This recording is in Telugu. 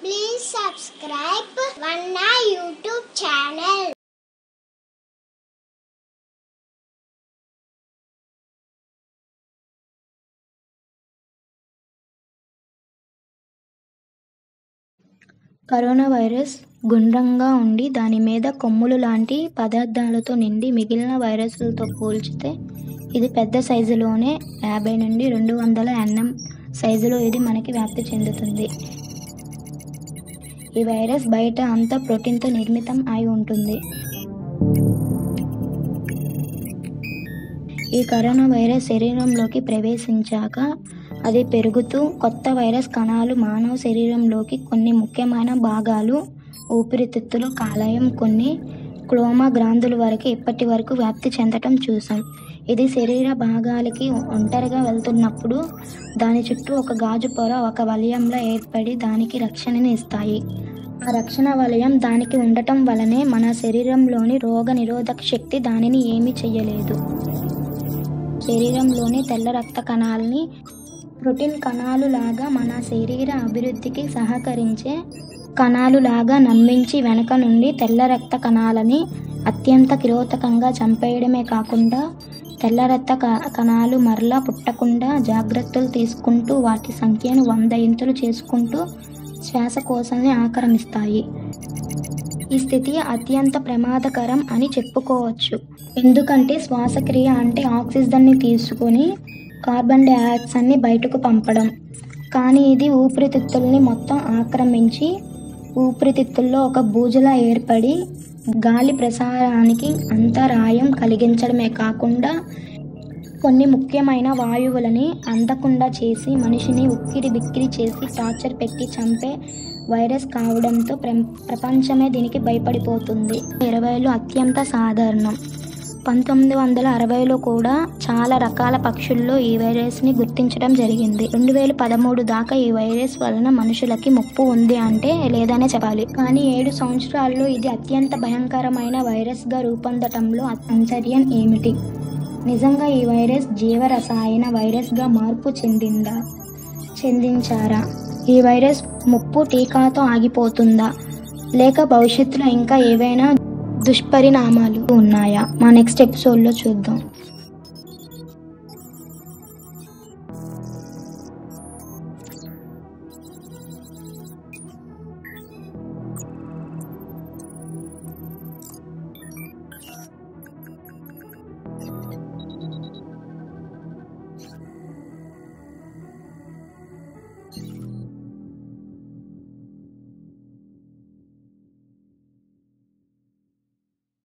Please subscribe Vanna YouTube channel. Corona virus గుండ్రంగా ఉండి దాని మీద కొమ్ములు లాంటి పదార్థాలతో నిండి మిగిలిన వైరస్లతో పోల్చితే ఇది పెద్ద సైజులోనే యాభై నుండి రెండు వందల ఎన్ఎం సైజులో ఇది మనకి వ్యాప్తి చెందుతుంది ఈ వైరస్ బయట అంతా ప్రోటీన్తో నిర్మితం అయి ఉంటుంది ఈ కరోనా వైరస్ శరీరంలోకి ప్రవేశించాక అది పెరుగుతూ కొత్త వైరస్ కణాలు మానవ శరీరంలోకి కొన్ని ముఖ్యమైన భాగాలు ఊపిరితిత్తులు కాలేయం కొన్ని క్లోమా గ్రాంథుల వరకు ఇప్పటి వరకు వ్యాప్తి చెందటం చూసాం ఇది శరీర భాగాలకి ఒంటరిగా వెళ్తున్నప్పుడు దాని చుట్టూ ఒక గాజు పొర ఒక వలయంలో ఏర్పడి దానికి రక్షణని ఇస్తాయి ఆ రక్షణ వలయం దానికి ఉండటం వలనే మన శరీరంలోని రోగ నిరోధక శక్తి దానిని ఏమీ చెయ్యలేదు శరీరంలోని తెల్ల రక్త కణాలని ప్రోటీన్ కణాలు లాగా మన శరీర అభివృద్ధికి సహకరించే కణాలు లాగా నమ్మించి వెనక నుండి తెల్ల రక్త కణాలని అత్యంత కిరోతకంగా చంపేయడమే కాకుండా తెల్ల రక్త క- కణాలు మరలా పుట్టకుండా జాగ్రత్తలు తీసుకుంటూ వాటి సంఖ్యను వంద ఇంతులు చేసుకుంటూ శ్వాసకోశాన్ని ఆక్రమిస్తాయి ఈ స్థితి అత్యంత ప్రమాదకరం అని చెప్పుకోవచ్చు ఎందుకంటే శ్వాసక్రియ అంటే ఆక్సిజన్ని తీసుకొని కార్బన్ డైఆక్సైడ్ని బయటకు పంపడం కానీ ఇది ఊపిరితిత్తుల్ని మొత్తం ఆక్రమించి ఊపిరితిత్తుల్లో ఒక బూజులా ఏర్పడి గాలి ప్రసారానికి అంతరాయం కలిగించడమే కాకుండా కొన్ని ముఖ్యమైన వాయువులని అందకుండా చేసి మనిషిని ఉక్కిరి బిక్కిరి చేసి టార్చర్ పెట్టి చంపే వైరస్ కావడంతో ప్ర ప్రపంచమే దీనికి భయపడిపోతుంది ఇరవైలో అత్యంత సాధారణం పంతొమ్మిది వందల అరవైలో కూడా చాలా రకాల పక్షుల్లో ఈ వైరస్ని గుర్తించడం జరిగింది రెండు వేల పదమూడు దాకా ఈ వైరస్ వలన మనుషులకి ముప్పు ఉంది అంటే లేదనే చెప్పాలి కానీ ఏడు సంవత్సరాల్లో ఇది అత్యంత భయంకరమైన వైరస్గా రూపొందటంలో ఆశ్చర్యం ఏమిటి నిజంగా ఈ వైరస్ జీవరసాయన వైరస్గా మార్పు చెందిందా చెందించారా ఈ వైరస్ ముప్పు టీకాతో ఆగిపోతుందా లేక భవిష్యత్తులో ఇంకా ఏవైనా దుష్పరిణామాలు ఉన్నాయా మా నెక్స్ట్ ఎపిసోడ్లో చూద్దాం